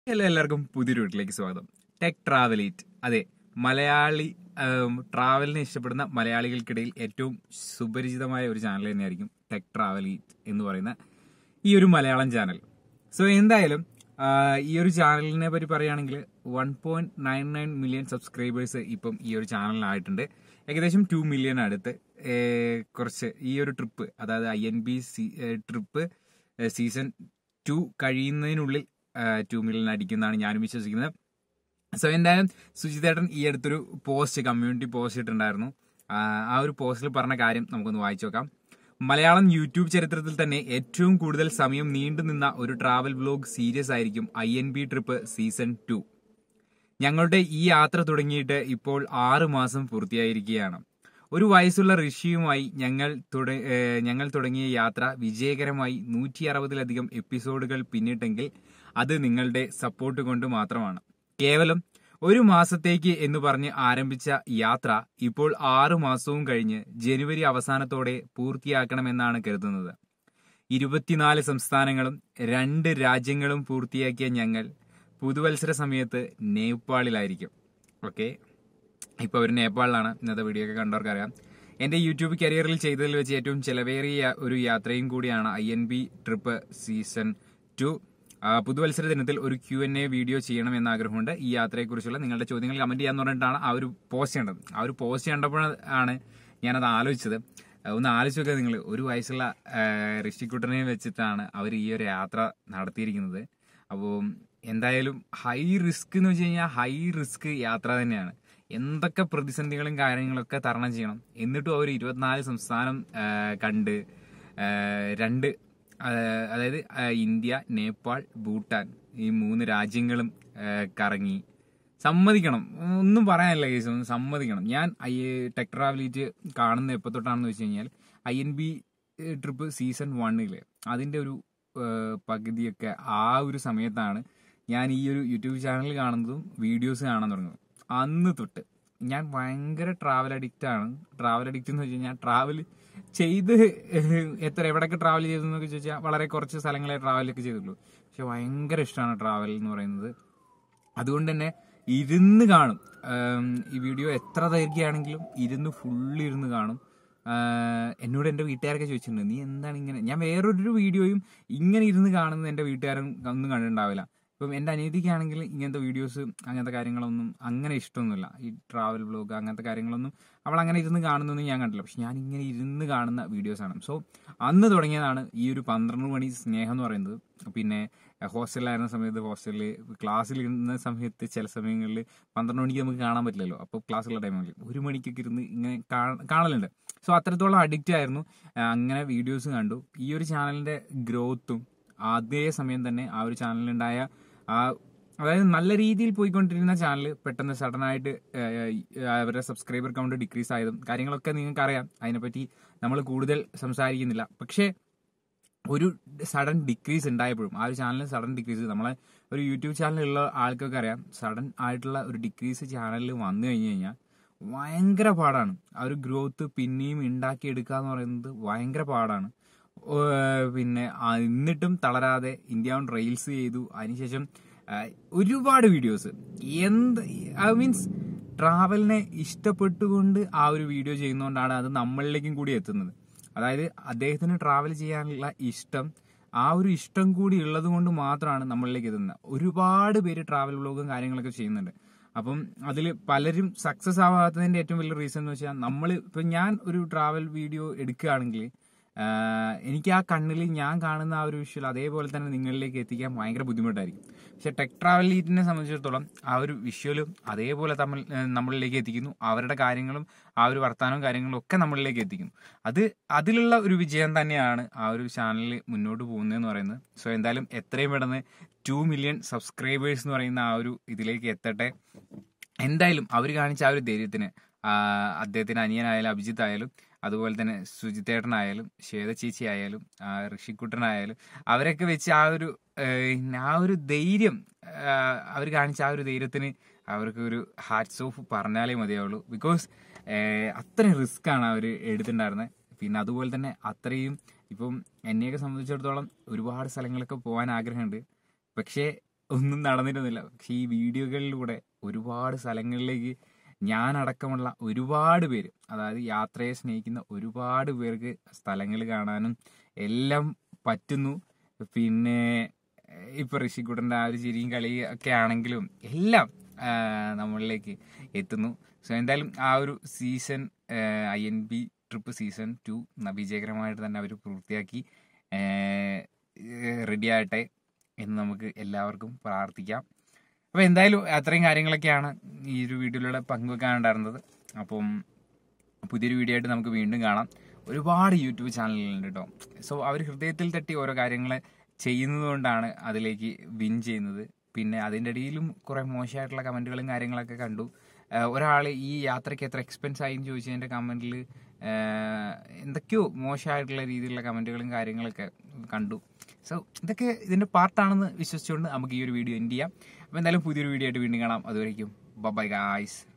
hello എല്ലാവർക്കും പുതിയൊരു വീട്ടിലേക്ക് സ്വാഗതം ടെക് ട്രാവലീറ്റ് അതെ മലയാളി ആം, ട്രാവലിനെ ഇഷ്ടപ്പെടുന്ന മലയാളികൾക്കിടയിൽ ഏറ്റവും സുപരിചിതമായ ഒരു ചാനൽ തന്നെയായിരിക്കും ടെക് ട്രാവലീറ്റ് എന്ന് പറയുന്ന ഈ ഒരു മലയാളം ചാനൽ സോ എന്തായാലും ആ, ഈ ഒരു ചാനലിനെ പറ്റി പറയുകയാണെങ്കിൽ one point nine nine million subscribers ഇപ്പം ഈ ഒരു ചാനലിനായിട്ടുണ്ട് ഏകദേശം ടു മില്യൺ അടുത്ത് ഏ, കുറച്ച് ഈ ഒരു ട്രിപ്പ് അതായത് I N B trip season two കഴിയുന്നതിനുള്ളിൽ ടു മില്യൺ അടിക്കുന്നതാണ് ഞാനും വിശ്വസിക്കുന്നത് സോ എന്തായാലും സുജിതേട്ടൻ ഈ അടുത്തൊരു പോസ്റ്റ് കമ്മ്യൂണിറ്റി പോസ്റ്റ് ഇട്ടിട്ടുണ്ടായിരുന്നു ആ, ആ ഒരു പോസ്റ്റിൽ പറഞ്ഞ കാര്യം നമുക്കൊന്ന് വായിച്ചു നോക്കാം മലയാളം യൂട്യൂബ് ചരിത്രത്തിൽ തന്നെ ഏറ്റവും കൂടുതൽ സമയം നീണ്ടുനിന്ന ഒരു ട്രാവൽ വ്ലോഗ് സീരീസ് ആയിരിക്കും I N B trip season two ഞങ്ങളുടെ ഈ യാത്ര തുടങ്ങിയിട്ട് ഇപ്പോൾ ആറ് മാസം പൂർത്തിയായിരിക്കുകയാണ് ഒരു വയസ്സുള്ള ഋഷിയുമായി ഞങ്ങൾ തുട- ഏഹ് ഞങ്ങൾ തുടങ്ങിയ യാത്ര വിജയകരമായി നൂറ്റി അറുപതിലധികം എപ്പിസോഡുകൾ പിന്നിട്ടെങ്കിൽ അത് നിങ്ങളുടെ സപ്പോർട്ട് കൊണ്ട് മാത്രമാണ് കേവലം ഒരു മാസത്തേക്ക് എന്ന് പറഞ്ഞ് ആരംഭിച്ച യാത്ര ഇപ്പോൾ ആറു മാസവും കഴിഞ്ഞ് ജനുവരി അവസാനത്തോടെ പൂർത്തിയാക്കണമെന്നാണ് കരുതുന്നത് ഇരുപത്തിനാല് സംസ്ഥാനങ്ങളും രണ്ട് രാജ്യങ്ങളും പൂർത്തിയാക്കിയ ഞങ്ങൾ പുതുവത്സര സമയത്ത് നേപ്പാളിലായിരിക്കും ഓക്കെ ഇപ്പോൾ അവർ നേപ്പാളിലാണ് ഇന്നത്തെ വീഡിയോ ഒക്കെ കണ്ടവർക്കറിയാം എൻ്റെ യൂട്യൂബ് കരിയറിൽ ചെയ്തതിൽ വെച്ച് ഏറ്റവും ചെലവേറിയ ഒരു യാത്രയും കൂടിയാണ് I N B trip season two പുതുവത്സര ദിനത്തിൽ ഒരു ക്യു എൻ എ വീഡിയോ ചെയ്യണം എന്ന ആഗ്രഹമുണ്ട് ഈ യാത്രയെക്കുറിച്ചുള്ള നിങ്ങളുടെ ചോദ്യങ്ങൾ കമന്റ് ചെയ്യാന്ന് പറഞ്ഞിട്ടാണ് ആ ഒരു പോസ്റ്റ് ചെയ്യേണ്ടത് ആ ഒരു പോസ്റ്റ് കണ്ടപ്പോഴാണ് ഞാനത് ആലോചിച്ചത് ആ, ഒന്ന് ആലോചിച്ച് നോക്കുക നിങ്ങൾ ഒരു വയസ്സുള്ള ആ, ഋഷിക്കുട്ടനെ വെച്ചിട്ടാണ് അവർ ഈ ഒരു യാത്ര നടത്തിയിരിക്കുന്നത് അപ്പോൾ എന്തായാലും ഹൈ റിസ്ക് എന്ന് വെച്ച് കഴിഞ്ഞാൽ ഹൈ റിസ്ക് യാത്ര തന്നെയാണ് എന്തൊക്കെ പ്രതിസന്ധികളും കാര്യങ്ങളൊക്കെ തരണം ചെയ്യണം എന്നിട്ടും അവർ ഇരുപത്തിനാല് സംസ്ഥാനം ആ, കണ്ട് ആ, രണ്ട് ആ, അതായത് ആ, ഇന്ത്യ നേപ്പാൾ ഭൂട്ടാൻ ഈ മൂന്ന് രാജ്യങ്ങളും ആ, കറങ്ങി സമ്മതിക്കണം ഒന്നും പറയാനില്ല കേസ് ഒന്ന് സമ്മതിക്കണം ഞാൻ ഐ ടെക് ട്രാവലിറ്റ് കാണുന്ന എപ്പോൾ തൊട്ടാണെന്ന് വെച്ച് കഴിഞ്ഞാൽ I N B trip season വണ്ണില് അതിന്റെ ഒരു ആ, പകുതിയൊക്കെ ആ ഒരു സമയത്താണ് ഞാൻ ഈ ഒരു യൂട്യൂബ് ചാനൽ കാണുന്നതും വീഡിയോസ് കാണാൻ തുടങ്ങുന്നത് അന്ന് തൊട്ട് ഞാൻ ഭയങ്കര ട്രാവൽ അഡിക്റ്റ് ആണ് ട്രാവൽ അഡിക്റ്റ് എന്ന് വെച്ച് കഴിഞ്ഞാൽ ട്രാവൽ ചെയ്ത് എത്ര എവിടെയൊക്കെ ട്രാവൽ ചെയ്തു എന്നൊക്കെ ചോദിച്ചാൽ വളരെ കുറച്ച് സ്ഥലങ്ങളെ ട്രാവലൊക്കെ ചെയ്തുള്ളൂ പക്ഷെ ഭയങ്കര ഇഷ്ടമാണ് ട്രാവൽ എന്ന് പറയുന്നത് അതുകൊണ്ട് തന്നെ ഇരുന്ന് കാണും ആം, ഈ വീഡിയോ എത്ര ദൈർഘ്യമാണെങ്കിലും ഇരുന്ന് ഫുള്ള് ഇരുന്ന് കാണും ആ, എന്നോട് എൻ്റെ വീട്ടുകാരൊക്കെ ചോദിച്ചിട്ടുണ്ട് നീ എന്താണ് ഇങ്ങനെ ഞാൻ വേറൊരു വീഡിയോയും ഇങ്ങനെ ഇരുന്ന് കാണുന്നത് എൻ്റെ വീട്ടുകാരൻ ഒന്നും കണ്ടിട്ടുണ്ടാവില്ല ഇപ്പം എൻ്റെ അനിയത്തിക്കാണെങ്കിൽ ഇങ്ങനത്തെ വീഡിയോസ് അങ്ങനത്തെ കാര്യങ്ങളൊന്നും അങ്ങനെ ഇഷ്ടമൊന്നുമില്ല ഈ ട്രാവൽ വ്ലോഗ് അങ്ങനത്തെ കാര്യങ്ങളൊന്നും അവൾ അങ്ങനെ ഇരുന്ന് കാണുന്നൊന്നും ഞാൻ കണ്ടില്ല പക്ഷെ ഞാൻ ഇങ്ങനെ ഇരുന്ന് കാണുന്ന വീഡിയോസാണ് സോ അന്ന് തുടങ്ങിയതാണ് ഈ ഒരു പന്ത്രണ്ട് മണി സ്നേഹം എന്ന് പറയുന്നത് പിന്നെ ഹോസ്റ്റലിലായിരുന്ന സമയത്ത് ഹോസ്റ്റലിൽ ക്ലാസ്സിൽ ഇരുന്ന സമയത്ത് ചില സമയങ്ങളിൽ പന്ത്രണ്ട് മണിക്ക് നമുക്ക് കാണാൻ പറ്റില്ലല്ലോ അപ്പോൾ ക്ലാസ്സുള്ള ടൈമിൽ ഒരു മണിക്കൊക്കെ ഇരുന്ന് ഇങ്ങനെ കാ- കാണലുണ്ട് സോ അത്രത്തോളം അഡിക്റ്റ് ആയിരുന്നു ആ, അങ്ങനെ വീഡിയോസ് കണ്ടു ഈ ഒരു ചാനലിന്റെ ഗ്രോത്തും അതേ സമയം തന്നെ ആ ഒരു ചാനലിലുണ്ടായ ആ അതായത് നല്ല രീതിയിൽ പോയിക്കൊണ്ടിരുന്ന ചാനൽ പെട്ടെന്ന് സഡൻ ആയിട്ട് ഏഹ്, അവരുടെ സബ്സ്ക്രൈബർ കൗണ്ട് ഡിക്രീസ് ആയതും കാര്യങ്ങളൊക്കെ നിങ്ങൾക്ക് അറിയാം അതിനെപ്പറ്റി നമ്മൾ കൂടുതൽ സംസാരിക്കുന്നില്ല പക്ഷേ ഒരു സഡൻ ഡിക്രീസ് ഉണ്ടായപ്പോഴും ആ ഒരു ചാനലിൽ സഡൻ ഡിക്രീസ് നമ്മളെ ഒരു യൂട്യൂബ് ചാനലുള്ള ആൾക്കൊക്കെ അറിയാം സഡൻ ആയിട്ടുള്ള ഒരു ഡിക്രീസ് ചാനലിൽ വന്നു കഴിഞ്ഞു കഴിഞ്ഞാൽ ഭയങ്കര പാടാണ് ആ ഒരു ഗ്രോത്ത് പിന്നെയും ഉണ്ടാക്കിയെടുക്കുക എന്ന് പറയുന്നത് ഭയങ്കര പാടാണ് ഓ, പിന്നെ ആ, എന്നിട്ടും തളരാതെ ഇന്ത്യ ഓൺ റെയിൽസ് ചെയ്തു അതിനുശേഷം ആ, ഒരുപാട് വീഡിയോസ് എന്ത് ഐ മീൻസ് ട്രാവലിനെ ഇഷ്ടപ്പെട്ടുകൊണ്ട് ആ ഒരു വീഡിയോ ചെയ്യുന്നതുകൊണ്ടാണ് അത് നമ്മളിലേക്കും കൂടി എത്തുന്നത് അതായത് അദ്ദേഹത്തിന് ട്രാവൽ ചെയ്യാനുള്ള ഇഷ്ടം ആ ഒരു ഇഷ്ടം കൂടി ഉള്ളത് കൊണ്ട് മാത്രമാണ് നമ്മളിലേക്ക് എത്തുന്നത് ഒരുപാട് പേര് ട്രാവൽ വ്ലോഗും കാര്യങ്ങളൊക്കെ ചെയ്യുന്നുണ്ട് അപ്പം അതിൽ പലരും സക്സസ് ആവാത്തതിന്റെ ഏറ്റവും വലിയ റീസൺ എന്ന് വെച്ചാൽ നമ്മൾ ഇപ്പം ഞാൻ ഒരു ട്രാവൽ വീഡിയോ എടുക്കുകയാണെങ്കിൽ ആഹ് എനിക്ക് ആ കണ്ണിൽ ഞാൻ കാണുന്ന ആ ഒരു വിഷ്വൽ അതേപോലെ തന്നെ നിങ്ങളിലേക്ക് എത്തിക്കാൻ ഭയങ്കര ബുദ്ധിമുട്ടായിരിക്കും പക്ഷെ ടെക് ട്രാവൽ ലീറ്റിനെ സംബന്ധിച്ചിടത്തോളം ആ ഒരു വിഷ്വലും അതേപോലെ തമ്മിൽ ഏഹ് നമ്മളിലേക്ക് എത്തിക്കുന്നു അവരുടെ കാര്യങ്ങളും ആ ഒരു വർത്തമാനവും കാര്യങ്ങളും ഒക്കെ നമ്മളിലേക്ക് എത്തിക്കുന്നു അത് അതിലുള്ള ഒരു വിജയം തന്നെയാണ് ആ ഒരു ചാനലിൽ മുന്നോട്ട് പോകുന്നതെന്ന് പറയുന്നത് സോ എന്തായാലും എത്രയും പെട്ടെന്ന് ടു മില്യൺ സബ്സ്ക്രൈബേഴ്സ് എന്ന് പറയുന്ന ആ ഒരു ഇതിലേക്ക് എത്തട്ടെ എന്തായാലും അവർ കാണിച്ച ആ ഒരു ധൈര്യത്തിന് ആ, അദ്ദേഹത്തിന് അനിയനായാലും അഭിജിത്ത് ആയാലും അതുപോലെ തന്നെ സുജിത്തേട്ടനായാലും ശ്വേത ചേച്ചി ആയാലും ആ, ഋഷിക്കുട്ടനായാലും അവരൊക്കെ വെച്ച് ആ ഒരു ഏഹ്, ആ ഒരു ധൈര്യം അവർ കാണിച്ച ആ ഒരു ധൈര്യത്തിന് അവർക്ക് ഒരു ഹാറ്റ്സ് ഓഫ് പറഞ്ഞാലേ മതിയാവുള്ളൂ ബിക്കോസ് അത്രയും റിസ്ക് ആണ് അവർ എടുത്തിട്ടുണ്ടായിരുന്നത് പിന്നെ അതുപോലെ തന്നെ അത്രയും ഇപ്പം എന്നെയൊക്കെ സംബന്ധിച്ചിടത്തോളം ഒരുപാട് സ്ഥലങ്ങളൊക്കെ പോകാൻ ആഗ്രഹമുണ്ട് പക്ഷേ ഒന്നും നടന്നിട്ടൊന്നുമില്ല പക്ഷെ ഈ വീഡിയോകളിലൂടെ ഒരുപാട് സ്ഥലങ്ങളിലേക്ക് ഞാനടക്കമുള്ള ഒരുപാട് പേര് അതായത് യാത്രയെ സ്നേഹിക്കുന്ന ഒരുപാട് പേർക്ക് സ്ഥലങ്ങൾ കാണാനും എല്ലാം പറ്റുന്നു പിന്നെ ഇപ്പൊ ഋഷിക്കുട്ടൻ്റെ ആ ഒരു ചിരിയും കളിയും ഒക്കെ ആണെങ്കിലും എല്ലാം ആ, നമ്മളിലേക്ക് എത്തുന്നു സോ എന്തായാലും ആ ഒരു season I N B trip season two വിജയകരമായിട്ട് തന്നെ അവർ പൂർത്തിയാക്കി റെഡി ആകട്ടെ എന്ന് നമുക്ക് എല്ലാവർക്കും പ്രാർത്ഥിക്കാം അപ്പോൾ എന്തായാലും അത്രയും കാര്യങ്ങളൊക്കെയാണ് ഈ ഒരു വീഡിയോയിലൂടെ പങ്കുവെക്കാനുണ്ടായിരുന്നത് അപ്പം പുതിയൊരു വീഡിയോ ആയിട്ട് നമുക്ക് വീണ്ടും കാണാം ഒരുപാട് യൂട്യൂബ് ചാനലുകളുണ്ട് കേട്ടോ സോ അവർ ഹൃദയത്തിൽ തട്ടി ഓരോ കാര്യങ്ങൾ ചെയ്യുന്നത് കൊണ്ടാണ് അതിലേക്ക് വിൻ ചെയ്യുന്നത് പിന്നെ അതിൻ്റെ ഇടയിലും കുറേ മോശമായിട്ടുള്ള കമൻറ്റുകളും കാര്യങ്ങളൊക്കെ കണ്ടു ഒരാൾ ഈ യാത്രയ്ക്ക് എത്ര എക്സ്പെൻസ് ആയി എന്ന് ചോദിച്ചതിൻ്റെ കമൻറ്റിൽ എന്തൊക്കെയോ മോശമായിട്ടുള്ള രീതിയിലുള്ള കമൻറ്റുകളും കാര്യങ്ങളൊക്കെ കണ്ടു സോ ഇതൊക്കെ ഇതിൻ്റെ പാർട്ടാണെന്ന് വിശ്വസിച്ചുകൊണ്ട് നമുക്ക് ഈ ഒരു വീഡിയോ എൻഡ് ചെയ്യാം അപ്പോൾ എന്തായാലും പുതിയൊരു വീഡിയോ ആയിട്ട് വീണ്ടും കാണാം അതുവരേക്കും ബൈ ഗായ്സ്